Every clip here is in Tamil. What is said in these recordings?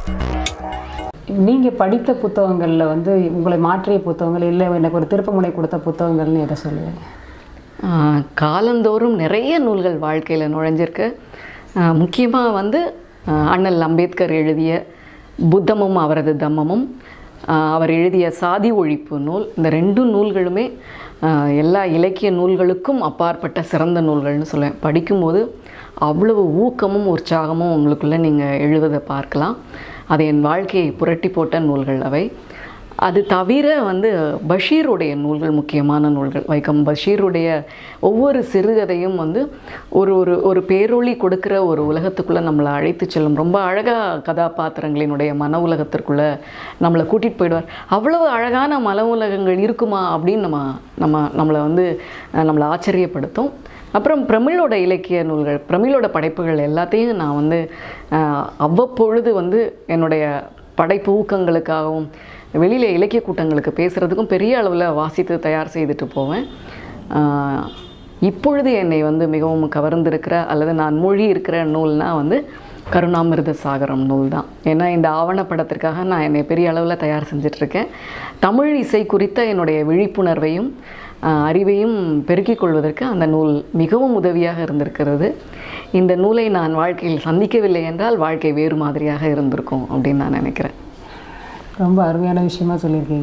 நீங்கள் படித்த புத்தகங்களில் வந்து உங்களை மாற்றிய புத்தகங்கள் இல்லை எனக்கு ஒரு திருப்பமுனை கொடுத்த புத்தகங்கள்னு எதை சொல்லுவேன் ஆஹ் காலந்தோறும் நிறைய நூல்கள் வாழ்க்கையில் நுழைஞ்சிருக்கு முக்கியமாக வந்து ஆஹ் அண்ணல் அம்பேத்கர் எழுதிய புத்தமும் அவரது தம்மமும் ஆஹ் அவர் எழுதிய சாதி ஒழிப்பு நூல் இந்த ரெண்டு நூல்களுமே ஆஹ் எல்லா இலக்கிய நூல்களுக்கும் அப்பாற்பட்ட சிறந்த நூல்கள்னு சொல்லுவேன் படிக்கும்போது அவ்வளவு ஊக்கமும் உற்சாகமும் உங்களுக்குள்ளே நீங்கள் எழுவதை பார்க்கலாம் அது என் வாழ்க்கையை புரட்டி போட்ட நூல்கள் அவை அது தவிர வந்து பஷீருடைய நூல்கள் முக்கியமான நூல்கள் வைக்கம் பஷீருடைய ஒவ்வொரு சிறுகதையும் வந்து ஒரு ஒரு ஒரு பேரொளி கொடுக்குற ஒரு உலகத்துக்குள்ளே நம்மளை அழைத்து செல்லும் ரொம்ப அழகாக கதாபாத்திரங்களினுடைய மன உலகத்திற்குள்ளே நம்மளை கூட்டிகிட்டு போயிடுவார் அவ்வளவு அழகான மன உலகங்கள் இருக்குமா அப்படின்னு நம்ம நம்ம நம்மளை வந்து அஹ், நம்மளை ஆச்சரியப்படுத்தும் அப்புறம் பிரமிழோட இலக்கிய நூல்கள் பிரமிழோட படைப்புகள் எல்லாத்தையும் நான் வந்து அஹ், அவ்வப்பொழுது வந்து என்னுடைய படைப்பு ஊக்கங்களுக்காகவும் வெளியில் இலக்கிய கூட்டங்களுக்கு பேசுகிறதுக்கும் பெரிய அளவில் வாசித்து தயார் செய்துட்டு போவேன் ஆஹ் இப்பொழுது என்னை வந்து மிகவும் கவர்ந்திருக்கிற அல்லது நான் மொழி இருக்கிற நூல்னால் வந்து கருணாமிர்த சாகரம் நூல் தான் ஏன்னா இந்த ஆவணப்படத்திற்காக நான் என்னை பெரிய அளவில் தயார் செஞ்சிட்ருக்கேன் தமிழ் இசை குறித்த என்னுடைய விழிப்புணர்வையும் ஆஹ் அறிவையும் பெருக்கிக் கொள்வதற்கு அந்த நூல் மிகவும் உதவியாக இருந்திருக்கிறது இந்த நூலை நான் வாழ்க்கையில் சந்திக்கவில்லை என்றால் வாழ்க்கை வேறு மாதிரியாக இருந்திருக்கும் அப்படின்னு நான் நினைக்கிறேன் ரொம்ப அருமையான விஷயமா சொல்லியிருக்கீங்க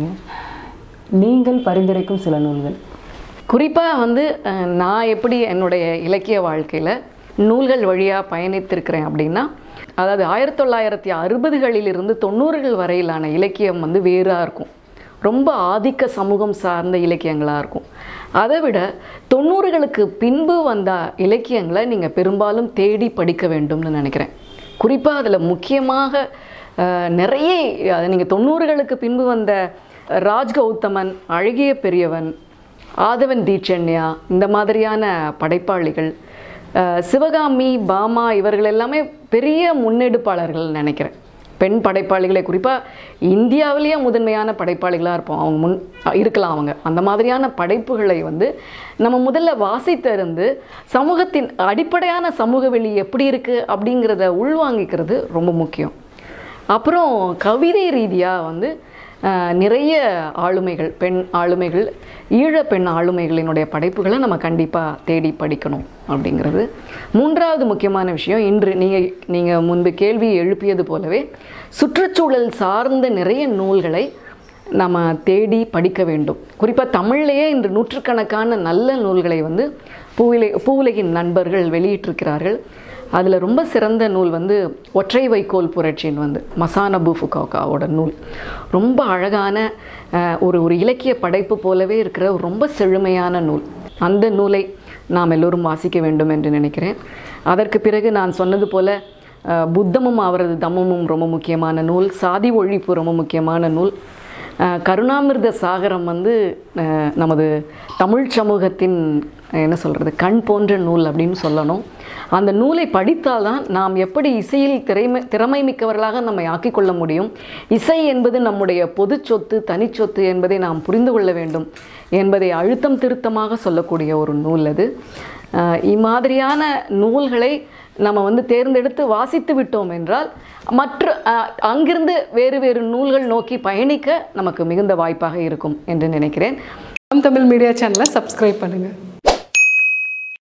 நீங்கள் பரிந்துரைக்கும் சில நூல்கள் குறிப்பாக வந்து அஹ், நான் எப்படி என்னுடைய இலக்கிய வாழ்க்கையில் நூல்கள் வழியாக பயணித்திருக்கிறேன் அப்படின்னா அதாவது ஆயிரத்தி தொள்ளாயிரத்தி அறுபதுகளிலிருந்து தொண்ணூறுகள் வரையிலான இலக்கியம் வந்து வேறாக இருக்கும் ரொம்ப ஆதிக்க சமூகம் சார்ந்த இலக்கியங்களாக இருக்கும் அதை விட தொண்ணூறுகளுக்கு பின்பு வந்த இலக்கியங்களை நீங்கள் பெரும்பாலும் தேடி படிக்க வேண்டும்னு நினைக்கிறேன் குறிப்பாக அதில் முக்கியமாக அஹ், நிறைய அது நீங்கள் தொண்ணூறுகளுக்கு பின்பு வந்த ராஜ் கௌதமன் அழகிய பெரியவன் ஆதவன் தீட்சண்யா இந்த மாதிரியான படைப்பாளிகள் அஹ், சிவகாமி பாமா இவர்கள் எல்லாமே பெரிய முன்னெடுப்பாளர்கள் நினைக்கிறேன் பெண் படைப்பாளிகளை குறிப்பாக இந்தியாவிலேயே முதன்மையான படைப்பாளிகளாக இருப்போம் அவங்க முன் இருக்கலாம் அவங்க அந்த மாதிரியான படைப்புகளை வந்து நம்ம முதல்ல வாசித்தறிந்து சமூகத்தின் அடிப்படையான சமூக வெளி எப்படி இருக்குது அப்படிங்கிறத உள்வாங்கிக்கிறது ரொம்ப முக்கியம் அப்புறம் கவிதை ரீதியாக வந்து அஹ், நிறைய ஆளுமைகள் பெண் ஆளுமைகள் ஈழ பெண் ஆளுமைகளினுடைய படைப்புகளை நம்ம கண்டிப்பாக தேடி படிக்கணும் அப்படிங்கிறது மூன்றாவது முக்கியமான விஷயம் இன்று நீங்கள் நீங்கள் முன்பு கேள்வி எழுப்பியது போலவே சுற்றுச்சூழல் சார்ந்த நிறைய நூல்களை நம்ம தேடி படிக்க வேண்டும் குறிப்பாக தமிழ்லேயே இன்று நூற்றுக்கணக்கான நல்ல நூல்களை வந்து பூவிலை பூவுலகின் நண்பர்கள் வெளியிட்டிருக்கிறார்கள் அதில் ரொம்ப சிறந்த நூல் வந்து ஒற்றை வைக்கோல் புரட்சின்னு வந்து மசானா பூஃபுகாக்காவோட நூல் ரொம்ப அழகான அஹ், ஒரு ஒரு இலக்கிய படைப்பு போலவே இருக்கிற ஒரு ரொம்ப செழுமையான நூல் அந்த நூலை நாம் எல்லோரும் வாசிக்க வேண்டும் என்று நினைக்கிறேன் அதற்கு பிறகு நான் சொன்னது போல அஹ், புத்தமும் அவரது தம்மமும் ரொம்ப முக்கியமான நூல் சாதி ஒழிப்பு ரொம்ப முக்கியமான நூல் அஹ், கருணாமிர்த சாகரம் வந்து அஹ், நமது தமிழ் சமூகத்தின் அஹ், என்ன சொல்கிறது கண் போன்ற நூல் அப்படின்னு சொல்லணும் அந்த நூலை படித்தால்தான் நாம் எப்படி இசையில் திறமை திறமை மிக்கவர்களாக நம்மை ஆக்கிக்கொள்ள முடியும் இசை என்பது நம்முடைய பொது சொத்து தனிச்சொத்து என்பதை நாம் புரிந்து கொள்ள வேண்டும் என்பதை அழுத்தம் திருத்தமாக சொல்லக்கூடிய ஒரு நூல் அது அஹ், இம்மாதிரியான நூல்களை நம்ம வந்து தேர்ந்தெடுத்து வாசித்து விட்டோம் என்றால் மற்ற அஹ், அங்கிருந்து வேறு வேறு நூல்கள் நோக்கி பயணிக்க நமக்கு மிகுந்த வாய்ப்பாக இருக்கும் என்று நினைக்கிறேன் தமிழ் மீடியா சேனலை சப்ஸ்கிரைப் பண்ணுங்கள்